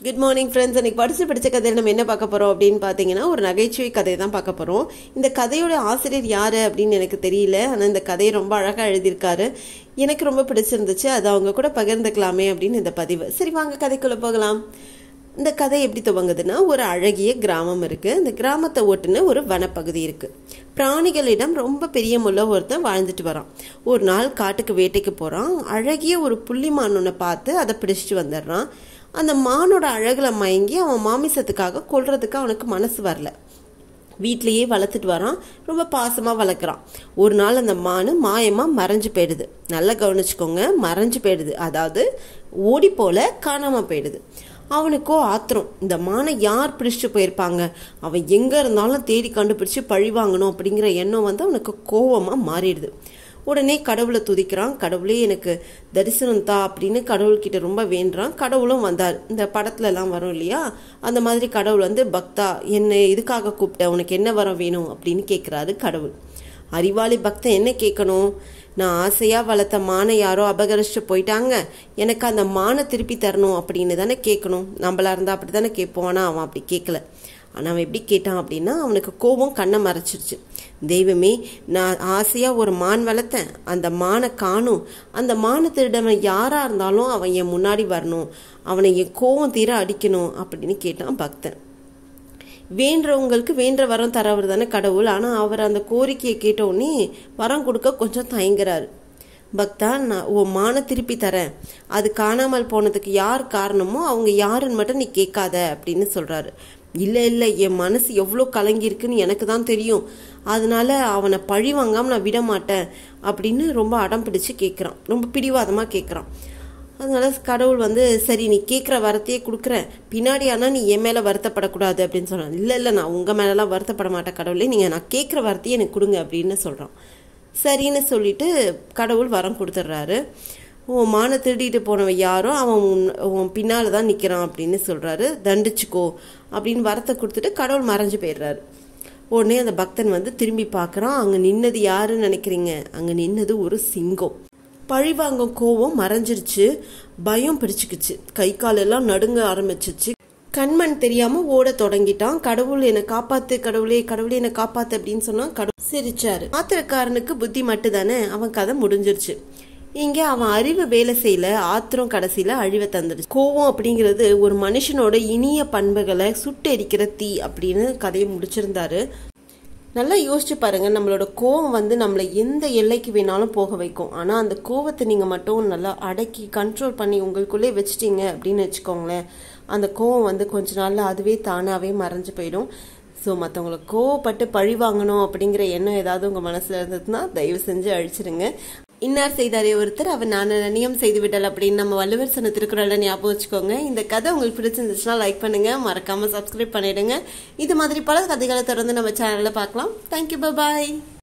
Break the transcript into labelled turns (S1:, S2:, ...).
S1: good morning friends அன்றைக்கி படித்து படித்த கதையில் நம்ம என்ன பார்க்க போகிறோம் அப்படின்னு பார்த்தீங்கன்னா ஒரு நகைச்சுவை கதையை தான் பார்க்க போகிறோம் இந்த கதையோட ஆசிரியர் யார் அப்படின்னு எனக்கு தெரியல ஆனால் இந்த கதையை ரொம்ப அழகாக எழுதியிருக்காரு எனக்கு ரொம்ப பிடிச்சிருந்துச்சு அது அவங்க கூட பகிர்ந்துக்கலாமே அப்படின்னு இந்த பதிவு சரி வாங்க கதைக்குள்ளே போகலாம் இந்த கதை எப்படி துவங்குதுன்னா ஒரு அழகிய கிராமம் இருக்குது இந்த கிராமத்தை ஒட்டுன ஒரு வனப்பகுதி இருக்குது பிராணிகளிடம் ரொம்ப பிரியமுள்ள ஒருத்தன் வாழ்ந்துட்டு வரான் ஒரு நாள் காட்டுக்கு வேட்டைக்கு போகிறான் அழகிய ஒரு புள்ளிமான் ஒன்று பார்த்து அதை பிடிச்சிட்டு வந்துடுறான் அந்த மானோட அழகில் மயங்கி அவன் மாமிசத்துக்காக கொல்றதுக்கு அவனுக்கு மனசு வரல வீட்லேயே வளர்த்துட்டு வரான் ரொம்ப பாசமாக வளர்க்குறான் ஒரு நாள் அந்த மானு மாயமாக மறைஞ்சு போயிடுது நல்லா கவனிச்சுக்கோங்க மறைஞ்சு போயிடுது அதாவது ஓடி போல காணாமல் போயிடுது அவனுக்கோ ஆத்திரம் இந்த மானை யார் பிடிச்சிட்டு போயிருப்பாங்க அவன் எங்கே இருந்தாலும் தேடி கண்டுபிடிச்சு பழி வாங்கணும் அப்படிங்கிற எண்ணம் வந்து அவனுக்கு கோவமாக மாறிடுது உடனே கடவுளை துதிக்கிறான் கடவுளே எனக்கு தரிசனம் தா அப்படின்னு கடவுள்கிட்ட ரொம்ப வேண்டுறான் கடவுளும் வந்தார் இந்த படத்துல எல்லாம் வரும் இல்லையா அந்த மாதிரி கடவுள் வந்து பக்தா என்ன இதுக்காக கூப்பிட்ட உனக்கு என்ன வரம் வேணும் அப்படின்னு கேட்குறாரு கடவுள் அறிவாளி பக்தன் என்ன கேட்கணும் நான் ஆசையாக வளர்த்த மானை யாரோ அபகரிச்சுட்டு போயிட்டாங்க எனக்கு அந்த மானை திருப்பி தரணும் அப்படின்னு தானே கேட்கணும் நம்மளா இருந்தால் அப்படி தானே கேட்போம் ஆனால் அவன் அப்படி கேட்கல ஆனால் அவன் எப்படி கேட்டான் அப்படின்னா அவனுக்கு கோபம் கண்ணை மறைச்சிருச்சு தெய்வமே நான் ஆசையாக ஒரு மான் வளர்த்தேன் அந்த மானை காணும் அந்த மானை திருடவன் யாராக இருந்தாலும் அவன் என் முன்னாடி வரணும் அவனை என் கோபம் தீர அடிக்கணும் அப்படின்னு கேட்டான் பக்தன் வேண்டவங்களுக்கு வேண்ட வரம் தரவர் தானே கடவுள் ஆனால் அவர் அந்த கோரிக்கையை கேட்ட உடனே வரம் கொடுக்க கொஞ்சம் தயங்குறாரு பக்தா நான் உன் மான திருப்பி தரேன் அது காணாமல் போனதுக்கு யார் காரணமோ அவங்க யாருன்னு மட்டும் நீ கேட்காத அப்படின்னு சொல்றாரு இல்லை இல்லை என் மனசு எவ்வளோ கலங்கியிருக்குன்னு எனக்கு தான் தெரியும் அதனால அவனை பழி வாங்காமல் நான் விட மாட்டேன் அப்படின்னு ரொம்ப அடம் பிடிச்சு கேட்குறான் ரொம்ப பிடிவாதமாக கேட்குறான் அதனால கடவுள் வந்து சரி நீ கேட்குற வரத்தையே கொடுக்குறேன் பின்னாடி ஆனால் நீ என் மேலே வருத்தப்படக்கூடாது அப்படின்னு சொல்கிறான் இல்லை இல்லை நான் உங்கள் மேலெலாம் வருத்தப்பட மாட்டேன் கடவுளே நீங்கள் நான் கேட்குற வரத்தையே எனக்கு கொடுங்க அப்படின்னு சொல்கிறான் சரின்னு சொல்லிட்டு கடவுள் வரம் கொடுத்துட்றாரு உன் மான திருடிட்டு போனவன் யாரோ அவன் உன் உன் பின்னால் தான் நிற்கிறான் அப்படின்னு சொல்கிறாரு தண்டிச்சுக்கோ அப்படின்னு வரத்தை கொடுத்துட்டு கடவுள் மறைஞ்சு போயிடுறாரு உடனே அந்த பக்தன் வந்து திரும்பி பார்க்குறான் அங்கே நின்னது யாருன்னு நினைக்கிறீங்க அங்கே நின்னது ஒரு சிங்கம் பழிவாங்கும் கோவம் மறைஞ்சிருச்சு பயம் பிடிச்சுக்குச்சு கை காலெல்லாம் நடுங்க ஆரம்பிச்சிச்சு கண்மண் தெரியாம ஓட தொடங்கிட்டான் கடவுள் என்னை காப்பாத்து கடவுளே கடவுளே என்னை காப்பாத்து அப்படின்னு சொன்னா கடவுள் சிரிச்சாரு ஆத்திரக்காரனுக்கு புத்தி மட்டுதானே அவன் கதை முடிஞ்சிருச்சு இங்க அவன் அறிவு வேலை செய்யல ஆத்திரம் கடைசியில அழிவை தந்துடுச்சு கோவம் அப்படிங்கிறது ஒரு மனுஷனோட இனிய பண்புகளை சுட்டெரிக்கிற தீ அப்படின்னு கதையை முடிச்சிருந்தாரு நல்லா யோசிச்சு பாருங்க நம்மளோட கோவம் வந்து நம்மளை எந்த எல்லைக்கு வேணாலும் போக வைக்கும் ஆனால் அந்த கோவத்தை நீங்கள் மட்டும் நல்லா அடக்கி கண்ட்ரோல் பண்ணி உங்களுக்குள்ளே வச்சிட்டீங்க அப்படின்னு வச்சுக்கோங்களேன் அந்த கோவம் வந்து கொஞ்ச நாளில் அதுவே தானாகவே மறைஞ்சு போயிடும் ஸோ மற்றவங்களை கோவப்பட்டு பழி வாங்கணும் அப்படிங்கிற எண்ணம் ஏதாவது உங்கள் மனசில் இருந்ததுன்னா தயவு செஞ்சு அழிச்சிருங்க இன்னார் செய்தாரே ஒருத்தர் அவர் நான் நிர்ணயம் செய்து விடல் அப்படின்னு நம்ம வள்ளுவர் சொன்ன திருக்குறளை ஞாபகம் வச்சுக்கோங்க இந்த கதை உங்களுக்கு பிடிச்சிருந்துச்சுன்னா லைக் பண்ணுங்க மறக்காம சப்ஸ்கிரைப் பண்ணிடுங்க இது மாதிரி பல கதைகளை தொடர்ந்து நம்ம சேனலில் பார்க்கலாம் தேங்க்யூ பாய்